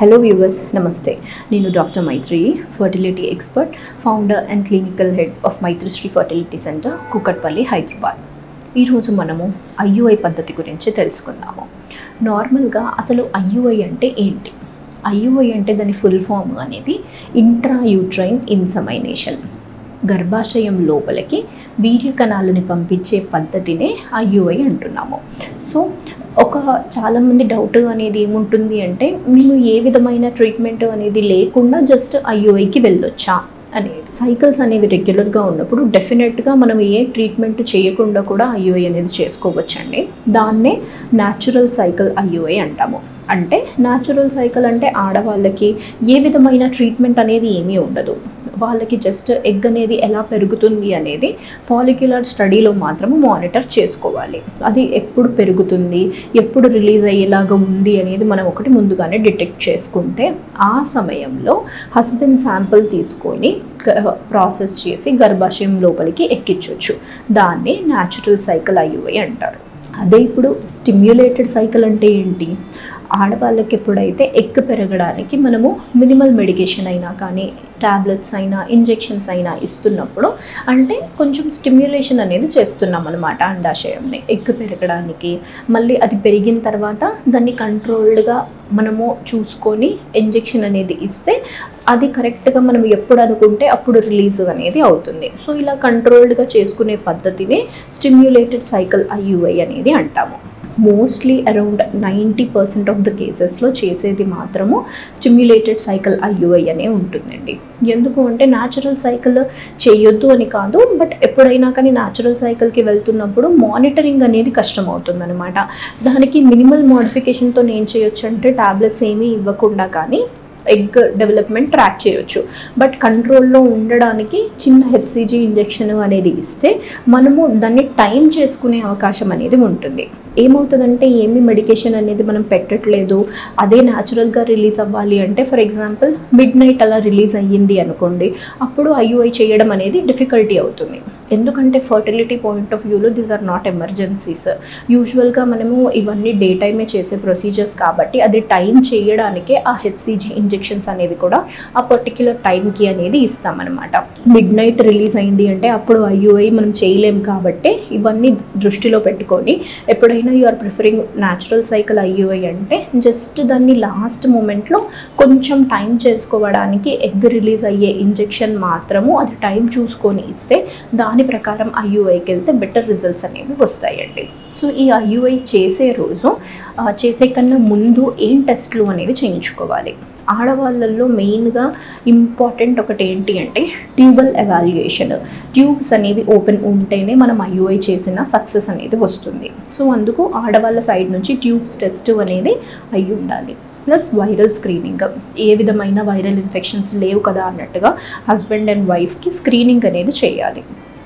hello viewers నమస్తే నేను doctor Maitri fertility expert founder and clinical head of Maitrishri fertility centre Kukatpally Hyderabad ఈరోజు మనము ఐయుఐ పద్ధతి గురించి తెలుసుకుందాము నార్మల్గా అసలు ఐయుఐ అంటే ఏంటి ఐయుఐ అంటే దాని ఫుల్ ఫామ్ అనేది ఇంట్రా యూట్రైన్ ఇన్సమైనేషన్ గర్భాశయం లోపలికి వీర్య కణాలని పంపించే పద్ధతినే ఐయుఐ అంటున్నాము సో ఒక చాలామంది డౌట్ అనేది ఏముంటుంది అంటే మేము ఏ విధమైన ట్రీట్మెంట్ అనేది లేకుండా జస్ట్ ఐయుఐకి వెళ్ళొచ్చా అనేది సైకిల్స్ అనేవి రెగ్యులర్గా ఉన్నప్పుడు డెఫినెట్గా మనం ఏ ట్రీట్మెంట్ చేయకుండా కూడా ఐయుఐ అనేది చేసుకోవచ్చండి దాన్నే న్యాచురల్ సైకిల్ ఐయుఐ అంటాము అంటే న్యాచురల్ సైకిల్ అంటే ఆడవాళ్ళకి ఏ విధమైన ట్రీట్మెంట్ అనేది ఏమీ ఉండదు వాళ్ళకి జస్ట్ ఎగ్ అనేది ఎలా పెరుగుతుంది అనేది ఫాలిక్యులర్ స్టడీలో మాత్రము మానిటర్ చేసుకోవాలి అది ఎప్పుడు పెరుగుతుంది ఎప్పుడు రిలీజ్ అయ్యేలాగా ఉంది అనేది మనం ఒకటి ముందుగానే డిటెక్ట్ చేసుకుంటే ఆ సమయంలో హస్బెండ్ శాంపుల్ తీసుకొని ప్రాసెస్ చేసి గర్భాశయం లోపలికి ఎక్కించవచ్చు దాన్ని న్యాచురల్ సైకిల్ ఐయుఐ అంటారు అదే ఇప్పుడు స్టిమ్యులేటెడ్ సైకిల్ అంటే ఏంటి ఆడవాళ్ళకి ఎప్పుడైతే ఎగ్ పెరగడానికి మనము మినిమల్ మెడికేషన్ అయినా కానీ ట్యాబ్లెట్స్ అయినా ఇంజెక్షన్స్ అయినా ఇస్తున్నప్పుడు అంటే కొంచెం స్టిమ్యులేషన్ అనేది చేస్తున్నాం అనమాట అండాశయంని ఎగ్ పెరగడానికి మళ్ళీ అది పెరిగిన తర్వాత దాన్ని కంట్రోల్డ్గా మనము చూసుకొని ఇంజెక్షన్ అనేది ఇస్తే అది కరెక్ట్గా మనం ఎప్పుడు అనుకుంటే అప్పుడు రిలీజ్ అనేది అవుతుంది సో ఇలా కంట్రోల్డ్గా చేసుకునే పద్ధతిని స్టిమ్యులేటెడ్ సైకిల్ ఐయుఐ అనేది అంటాము mostly around ninety percent of the కేసెస్లో చేసేది మాత్రము స్టిమ్యులేటెడ్ సైకిల్ ఐయుఐ అనే ఉంటుందండి ఎందుకు అంటే న్యాచురల్ సైకిల్ చేయొద్దు అని కాదు బట్ ఎప్పుడైనా కానీ న్యాచురల్ సైకిల్కి వెళ్తున్నప్పుడు మానిటరింగ్ అనేది కష్టం అవుతుందన్నమాట దానికి మినిమల్ మోడిఫికేషన్తో ఏం చేయొచ్చు అంటే టాబ్లెట్స్ ఏమీ ఇవ్వకుండా కానీ ఎగ్ డెవలప్మెంట్ ట్రాక్ చేయొచ్చు బట్ కంట్రోల్లో ఉండడానికి చిన్న హెచ్సిజీ ఇంజెక్షన్ అనేది ఇస్తే మనము దాన్ని టైం చేసుకునే అవకాశం అనేది ఉంటుంది ఏమవుతుందంటే ఏమి మెడికేషన్ అనేది మనం పెట్టట్లేదు అదే న్యాచురల్గా రిలీజ్ అవ్వాలి అంటే ఫర్ ఎగ్జాంపుల్ మిడ్ నైట్ అలా రిలీజ్ అయ్యింది అనుకోండి అప్పుడు ఐయుఐ చేయడం అనేది డిఫికల్టీ అవుతుంది ఎందుకంటే ఫర్టిలిటీ పాయింట్ ఆఫ్ వ్యూలో దీస్ ఆర్ నాట్ ఎమర్జెన్సీస్ యూజువల్గా మనము ఇవన్నీ డే టైమే చేసే ప్రొసీజర్స్ కాబట్టి అది టైం చేయడానికే ఆ హెచ్సిజీ ఇంజెక్షన్స్ అనేవి కూడా ఆ పర్టిక్యులర్ టైంకి అనేది ఇస్తామన్నమాట మిడ్ నైట్ రిలీజ్ అయింది అంటే అప్పుడు ఐయుఐ మనం చేయలేం కాబట్టి ఇవన్నీ దృష్టిలో పెట్టుకొని ఎప్పుడైనా you are preferring natural cycle IUI అంటే జస్ట్ దాన్ని లాస్ట్ మూమెంట్లో కొంచెం టైం చేసుకోవడానికి ఎగ్ రిలీజ్ అయ్యే ఇంజెక్షన్ మాత్రము అది టైం చూసుకొని ఇస్తే దాని ప్రకారం ఐయుఐకి వెళ్తే బెటర్ రిజల్ట్స్ అనేవి వస్తాయండి సో ఈ ఐయుఐ చేసే రోజు చేసే కన్నా ముందు ఏం టెస్ట్లు అనేవి చేయించుకోవాలి ఆడవాళ్ళల్లో మెయిన్గా ఇంపార్టెంట్ ఒకటి ఏంటి అంటే ట్యూబల్ ఎవాల్యుయేషన్ ట్యూబ్స్ అనేవి ఓపెన్ ఉంటేనే మనం ఐయుఐ చేసిన సక్సెస్ అనేది వస్తుంది సో అందుకు ఆడవాళ్ళ సైడ్ నుంచి ట్యూబ్స్ టెస్ట్ అనేది అయి ఉండాలి ప్లస్ వైరల్ స్క్రీనింగ్ ఏ విధమైన వైరల్ ఇన్ఫెక్షన్స్ లేవు కదా అన్నట్టుగా హస్బెండ్ అండ్ వైఫ్కి స్క్రీనింగ్ అనేది చేయాలి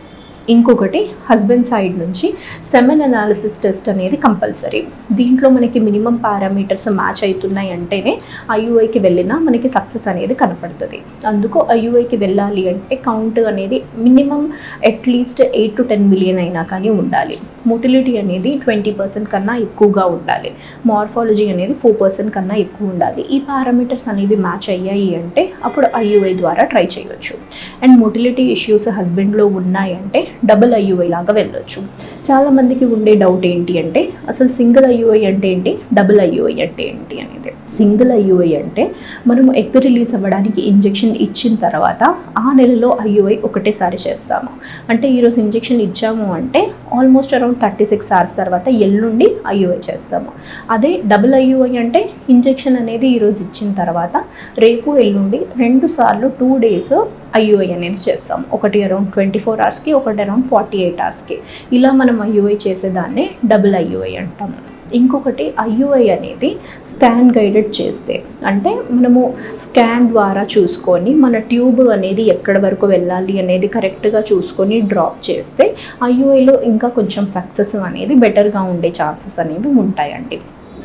ఇంకొకటి హస్బెండ్ సైడ్ నుంచి సెమెన్ అనాలిసిస్ టెస్ట్ అనేది కంపల్సరీ దీంట్లో మనకి మినిమం పారామీటర్స్ మ్యాచ్ అవుతున్నాయి అంటేనే ఐయుఐకి వెళ్ళినా మనకి సక్సెస్ అనేది కనపడుతుంది అందుకు ఐయుఐకి వెళ్ళాలి అంటే కౌంట్ అనేది minimum at least eight to ten million అయినా కానీ ఉండాలి మొటిలిటీ అనేది ట్వంటీ పర్సెంట్ కన్నా ఎక్కువగా ఉండాలి మార్ఫాలజీ అనేది ఫోర్ పర్సెంట్ కన్నా ఎక్కువ ఉండాలి ఈ పారామీటర్స్ అనేవి మ్యాచ్ అయ్యాయి అంటే అప్పుడు ఐయుఐ ద్వారా ట్రై చేయొచ్చు అండ్ మొటిలిటీ ఇష్యూస్ హస్బెండ్లో ఉన్నాయంటే డబుల్ ఐయుఐ లాగా వెళ్ళొచ్చు చాలామందికి ఉండే డౌట్ ఏంటి అంటే అసలు సింగిల్ ఐయుఐ అంటే ఏంటి డబుల్ ఐయుఐ అంటే ఏంటి అనేది సింగిల్ ఐయుఐ అంటే మనము ఎగ్ రిలీజ్ అవ్వడానికి ఇంజెక్షన్ ఇచ్చిన తర్వాత ఆ నెలలో ఐయుఐ ఒకటేసారి చేస్తాము అంటే ఈరోజు ఇంజెక్షన్ ఇచ్చాము అంటే almost around thirty six hours తర్వాత ఎల్లుండి ఐయుఐ చేస్తాము అదే డబుల్ ఐయుఐ అంటే ఇంజెక్షన్ అనేది ఈరోజు ఇచ్చిన తర్వాత రేపు ఎల్లుండి రెండు సార్లు టూ డేస్ ఐయుఐ అనేది చేస్తాం ఒకటి అరౌండ్ ట్వంటీ ఫోర్ అవర్స్కి ఒకటి అరౌండ్ ఫార్టీ ఎయిట్ అవర్స్కి ఇలా మనం ఐయుఐ చేసేదాన్ని డబుల్ ఐయుఐ అంటాము ఇంకొకటి ఐయుఐ అనేది స్కాన్ గైడెడ్ చేస్తే అంటే మనము స్కాన్ ద్వారా చూసుకొని మన ట్యూబ్ అనేది ఎక్కడ వరకు వెళ్ళాలి అనేది కరెక్ట్గా చూసుకొని డ్రాప్ చేస్తే ఐయుఐలో ఇంకా కొంచెం సక్సెస్ అనేది బెటర్గా ఉండే ఛాన్సెస్ అనేవి ఉంటాయండి సో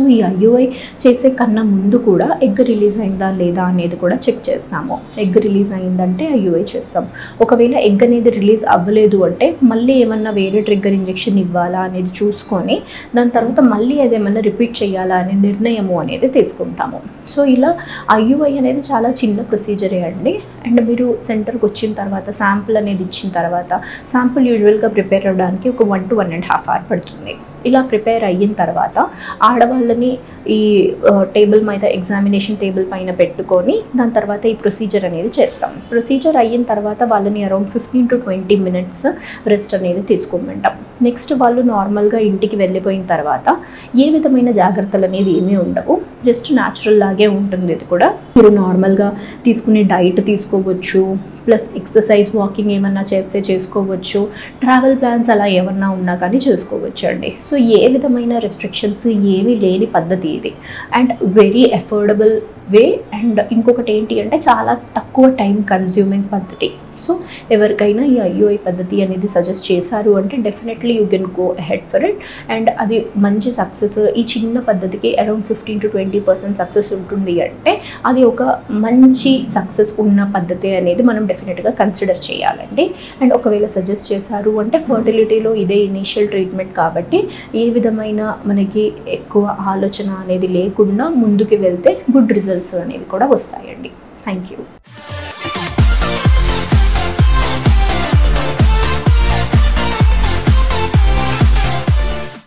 సో ఈ ఐయుఐ చేసే కన్నా ముందు కూడా ఎగ్ రిలీజ్ అయిందా లేదా అనేది కూడా చెక్ చేస్తాము ఎగ్ రిలీజ్ అయిందంటే ఐయుఐ చేస్తాం ఒకవేళ ఎగ్ అనేది రిలీజ్ అవ్వలేదు అంటే మళ్ళీ ఏమన్నా వేరే ట్రిగ్గర్ ఇంజెక్షన్ ఇవ్వాలా అనేది చూసుకొని దాని తర్వాత మళ్ళీ అదేమన్నా రిపీట్ చేయాలా అనే నిర్ణయము అనేది తీసుకుంటాము సో ఇలా ఐయుఐ అనేది చాలా చిన్న ప్రొసీజరే అండి అండ్ మీరు సెంటర్కి వచ్చిన తర్వాత శాంపుల్ అనేది ఇచ్చిన తర్వాత శాంపుల్ యూజువల్గా ప్రిపేర్ అవ్వడానికి ఒక one to one and half hour పడుతుంది ఇలా ప్రిపేర్ అయిన తర్వాత ఆడవాళ్ళని ఈ టేబుల్ మీద ఎగ్జామినేషన్ టేబుల్ పైన పెట్టుకొని దాని తర్వాత ఈ ప్రొసీజర్ అనేది చేస్తాం ప్రొసీజర్ అయిన తర్వాత వాళ్ళని around fifteen to twenty minutes rest అనేది తీసుకోమంటాం నెక్స్ట్ వాళ్ళు నార్మల్గా ఇంటికి వెళ్ళిపోయిన తర్వాత ఏ విధమైన జాగ్రత్తలు అనేది ఏమీ ఉండవు జస్ట్ న్యాచురల్ లాగే ఉంటుంది ఇది కూడా మీరు నార్మల్గా తీసుకునే డైట్ తీసుకోవచ్చు ప్లస్ ఎక్సర్సైజ్ వాకింగ్ ఏమన్నా చేస్తే చేసుకోవచ్చు ట్రావెల్ ప్లాన్స్ అలా ఏమన్నా ఉన్నా కానీ చేసుకోవచ్చు అండి సో ఏ విధమైన రెస్ట్రిక్షన్స్ ఏమీ లేని పద్ధతి ఇది and very affordable way and ఇంకొకటి ఏంటి అంటే చాలా తక్కువ టైం కన్జ్యూమింగ్ పద్ధతి సో ఎవరికైనా ఈ ఐయుఐ పద్ధతి అనేది సజెస్ట్ చేశారు అంటే definitely you can go ahead for it and అది మంచి సక్సెస్ ఈ చిన్న పద్ధతికి around fifteen to twenty percent success ఉంటుంది అంటే అది ఒక మంచి సక్సెస్ ఉన్న పద్ధతి అనేది మనం డెఫినెట్గా కన్సిడర్ చేయాలండి అండ్ ఒకవేళ సజెస్ట్ చేశారు అంటే ఫర్టిలిటీలో ఇదే ఇనీషియల్ ట్రీట్మెంట్ కాబట్టి ఏ విధమైన మనకి ఎక్కువ ఆలోచన అనేది లేకుండా ముందుకు వెళ్తే గుడ్ రిజల్ట్స్ అనేవి కూడా వస్తాయండి థ్యాంక్ యూ